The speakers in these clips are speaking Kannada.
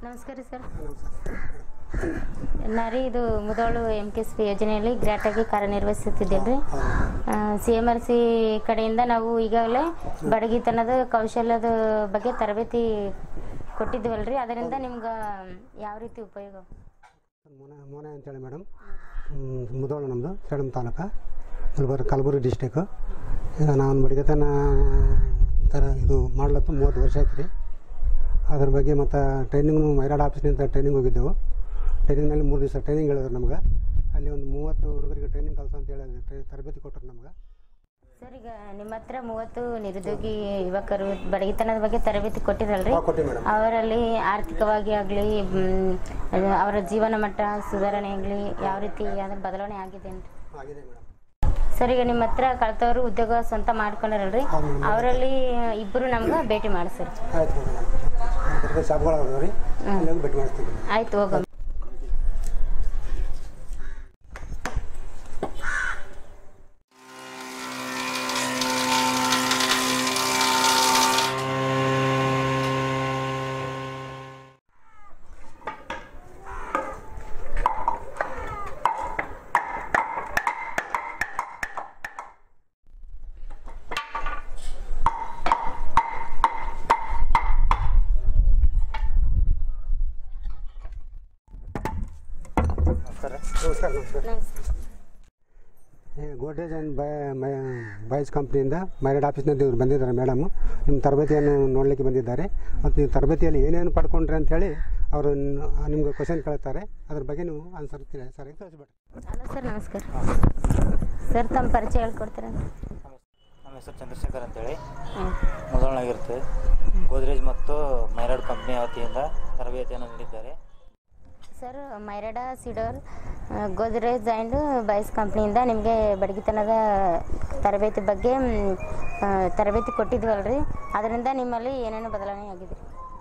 ನಮಸ್ಕಾರ ಸರ್ ನಾರಿ ಇದು Mudhol M K S P ಯೋಜನೆಯಲ್ಲಿ ಗ್ರಾಟಾಗಿ ಕಾರ್ಯನಿರ್ವಹಿಸುತ್ತಿದ್ದೇವೆ ಸಿ ಎಮ್ ಆರ್ ಸಿ ಕಡೆಯಿಂದ ನಾವು ಈಗಾಗಲೇ ಬಡಗಿತನದ ಕೌಶಲ್ಯದ ಬಗ್ಗೆ ತರಬೇತಿ ಕೊಟ್ಟಿದ್ದೀವಲ್ರಿ ಅದರಿಂದ ನಿಮ್ಗೆ ಯಾವ ರೀತಿ ಉಪಯೋಗ ಮೋನೆ ಮೋನೆ ಅಂತೇಳಿ ಮೇಡಮ್ ಮುದೋಳು ನಮ್ಮದು ಸೇಡಂ ತಾಲೂಕು ಕಲಬುರ್ಗಿ ಕಲಬುರ್ಗಿ ಡಿಸ್ಟಿಕ್ಕು ಈಗ ನಾನು ಬಡಿಗೆತನ ಥರ ಇದು ಮಾಡ್ಲತ್ತು ಮೂವತ್ತು ವರ್ಷ ಆಯ್ತು ರೀ ಅದ್ರ ಬಗ್ಗೆ ಮತ್ತು ಟ್ರೈನಿಂಗ್ನು ಮೈರಾಡ್ ಆಫೀಸ್ನಿಂದ ಟ್ರೈನಿಂಗ್ ಹೋಗಿದ್ದೆವು ಟ್ರೈನಿಂಗ್ನಲ್ಲಿ ಮೂರು ದಿವಸ ಟ್ರೈನಿಂಗ್ ಹೇಳಿದ್ರು ನಮ್ಗೆ ಅಲ್ಲಿ ಒಂದು ಮೂವತ್ತು ಹುಡುಗರಿಗೆ ಟ್ರೈನಿಂಗ್ ಕಲಿಸ ಅಂತ ಹೇಳಿ ಟ್ರೈ- ತರಬೇತಿ ಕೊಟ್ಟರು ನಮ್ಗೆ ಸರ್ ಈಗ ನಿಮ್ಮ ಹತ್ರ ಮೂವತ್ತು ನಿರುದ್ಯೋಗಿ ಯುವಕರು ಬಡಗಿತನದ ಬಗ್ಗೆ ತರಬೇತಿ ಕೊಟ್ಟಿರಲ್ರಿ ಹಾಂ ಕೊಟ್ಟಿವಿ ಮೇಡಮ್ ಅವರಲ್ಲಿ ಆರ್ಥಿಕವಾಗಿ ಆಗಲಿ ಅವರ ಜೀವನ ಮಟ್ಟ ಸುಧಾರಣೆ ಆಗಲಿ ಯಾವ ರೀತಿ ಅದ್ರ ಬದಲಾವಣೆ ಆಗಿದೆ ಅಂತ ಆಗಿದೆ ಮೇಡಮ್ ಸರ್ ಈಗ ನಿಮ್ಮ ಹತ್ರ ಕಳ್ತವರು ಉದ್ಯೋಗ ಸ್ವಂತ ಮಾಡ್ಕೊಂಡಾರಲ್ರಿ ಅವರಲ್ಲಿ ಇಬ್ಬರು ನಮ್ಗೆ ಭೇಟಿ ಮಾಡಿ ಸರ್ ಆಯ್ತು ಮೇಡಮ್ ಶಾಪ್ಗಳು ಅದಾವ ರೀ ಅಲ್ಲಿ ಹೋಗಿ ಭೇಟಿ ಮಾಡಿಸ್ತೀವಿ ಆಯ್ತು ಹೋಗೋಣ ನಮಸ್ಕಾರ ನಮಸ್ಕಾರ ನಮಸ್ತೆ ಗೋಡ್ರೇಜ್ ಆ್ಯಂಡ್ ಬೈ ಮೈ ಬಾಯ್ಸ್ ಕಂಪ್ನಿಯಿಂದ ಮೈರಾಡ್ ಆಫೀಸ್ನಲ್ಲಿ ಇವ್ರು ಬಂದಿದ್ದಾರೆ ಮೇಡಮು ನಿಮ್ಮ ತರಬೇತಿಯನ್ನು ನೋಡಲಿಕ್ಕೆ ಬಂದಿದ್ದಾರೆ ಮತ್ತು ನೀವು ತರಬೇತಿಯಲ್ಲಿ ಏನೇನು ಪಡ್ಕೊಂಡ್ರಿ ಅಂತೇಳಿ ಅವರು ನಿಮ್ಗೆ ಕ್ವಶನ್ ಕೇಳ್ತಾರೆ ಅದ್ರ ಬಗ್ಗೆ ನೀವು ಆನ್ಸರ್ ಸರಿಯಾಗಿ ತಿಳಿಸ್ಬೇಡಿ ಹಲೋ ಸರ್ ನಮಸ್ಕಾರ ಸರ್ ತಮ್ಮ ಪರಿಚಯ ಹೇಳ್ಕೊಡ್ತೀರಾ ನಮ್ಮ ಹೆಸರು ಚಂದ್ರಶೇಖರ್ ಅಂತೇಳಿ ಹ್ಞೂ ಮೊದಲನಾಗಿರುತ್ತೆ ಗೋದ್ರೇಜ್ ಮತ್ತು ಮೈರಾಡ್ ಕಂಪ್ನಿಯ ವತಿಯಿಂದ ತರಬೇತಿಯನ್ನು ನೀಡಿದ್ದಾರೆ ಸರ್ ಮೈರಾಡ ಸಿಡೋರ್ ಗೋದ್ರೇಜ್ ಆ್ಯಂಡ್ ಬೈಸ್ ಕಂಪ್ನಿಯಿಂದ ನಿಮಗೆ ಬಡಗಿತನದ ತರಬೇತಿ ಬಗ್ಗೆ ಮ್, ಆ, ತರಬೇತಿ ಕೊಟ್ಟಿದ್ವಲ್ರಿ ಅದರಿಂದ ನಿಮ್ಮಲ್ಲಿ ಏನೇನು ಬದಲಾವಣೆ ಆಗಿದೆ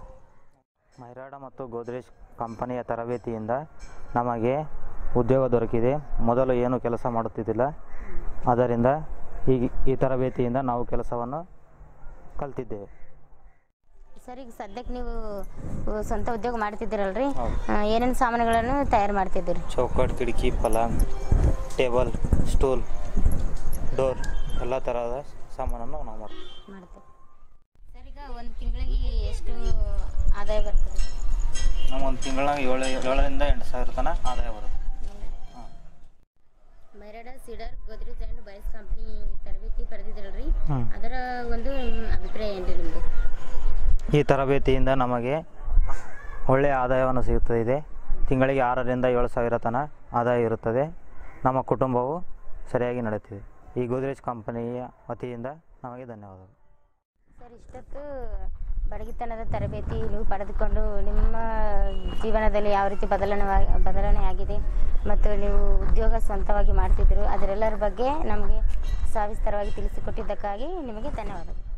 ಮೈರಾಡ ಮತ್ತು ಗೋದ್ರೇಜ್ ಕಂಪನಿಯ ತರಬೇತಿಯಿಂದ ನಮಗೆ ಉದ್ಯೋಗ ದೊರಕಿದೆ ಮೊದಲು ಏನು ಕೆಲಸ ಮಾಡುತ್ತಿದ್ದಿಲ್ಲ ಅದರಿಂದ ಈ ಈ ತರಬೇತಿಯಿಂದ ನಾವು ಕೆಲಸವನ್ನು ಕಲ್ತಿದ್ದೇವೆ ಸರ್ ಈಗ ಸದ್ಯಕ್ಕೆ ನೀವು ಉ, ಸ್ವಂತ ಉದ್ಯೋಗ ಮಾಡ್ತಿದ್ದೀರಲ್ರಿ ಹೌದು. ಆ, ಏನೇನು ಸಾಮಾನುಗಳನ್ನು ತಯಾರು ಮಾಡ್ತಿದ್ದೀರಿ ಚೌಕಟ್ ಕಿಟಕಿ ಪಲಂಗ್ ಟೇಬಲ್ ಸ್ಟೂಲ್ ಡೋರ್ ಎಲ್ಲ ಥರದ ಸಾಮಾನನ್ನು ನಾವು ಮಾಡ್ತೀವಿ ಮಾಡ್ತೀವಿ ಸರ್ ಈಗ ಒಂದು ತಿಂಗಳಿಗೆ ಎಷ್ಟು ಆದಾಯ ಬರ್ತದೆ ನಮ್ಮ ಒಂದು ತಿಂಗಳ ಏಳು ಏಳರಿಂದ ಎಂಟು ಸಾವಿರ ತನಕ ಆದಾಯ ಬರುತ್ತೆ ಹಾಂ ಮೈರಾಡ ಸೀಡರ್ ಗೋದ್ರೇಜ್ ಆ್ಯಂಡ್ ಬೈಸ್ ಕಂಪ್ನಿ ತರಬೇತಿ ಪಡೆದಿದ್ದೀರಲ್ರಿ ಹ್ಮ್. ಅದರ ಒಂದು ಅಭಿಪ್ರಾಯ ಏನ್ರಿ ನಿಮ್ಮದು ಈ ತರಬೇತಿಯಿಂದ ನಮಗೆ ಒಳ್ಳೆಯ ಆದಾಯವನ್ನು ಸಿಗುತ್ತದೆ ತಿಂಗಳಿಗೆ ಆರರಿಂದ ಏಳು ಸಾವಿರ ತನಕ ಆದಾಯ ಇರುತ್ತದೆ ನಮ್ಮ ಕುಟುಂಬವು ಸರಿಯಾಗಿ ನಡೆಯುತ್ತಿದೆ ಈ ಗೋದ್ರೇಜ್ ಕಂಪನಿಯ ವತಿಯಿಂದ ನಮಗೆ ಧನ್ಯವಾದಗಳು ಸರ್ ಇಷ್ಟೊತ್ತು ಬಡಗಿತನದ ತರಬೇತಿ ನೀವು ಪಡೆದುಕೊಂಡು ನಿಮ್ಮ ಜೀವನದಲ್ಲಿ ಯಾವ ರೀತಿ ಬದಲಾವಣೆ ಬದಲಾವಣೆ ಆಗಿದೆ ಮತ್ತು ನೀವು ಉದ್ಯೋಗ ಸ್ವಂತವಾಗಿ ಮಾಡ್ತಿದ್ರು ಅದರೆಲ್ಲರ ಬಗ್ಗೆ ನಮಗೆ ಸವಿಸ್ತರವಾಗಿ ತಿಳಿಸಿಕೊಟ್ಟಿದ್ದಕ್ಕಾಗಿ ನಿಮಗೆ ಧನ್ಯವಾದಗಳು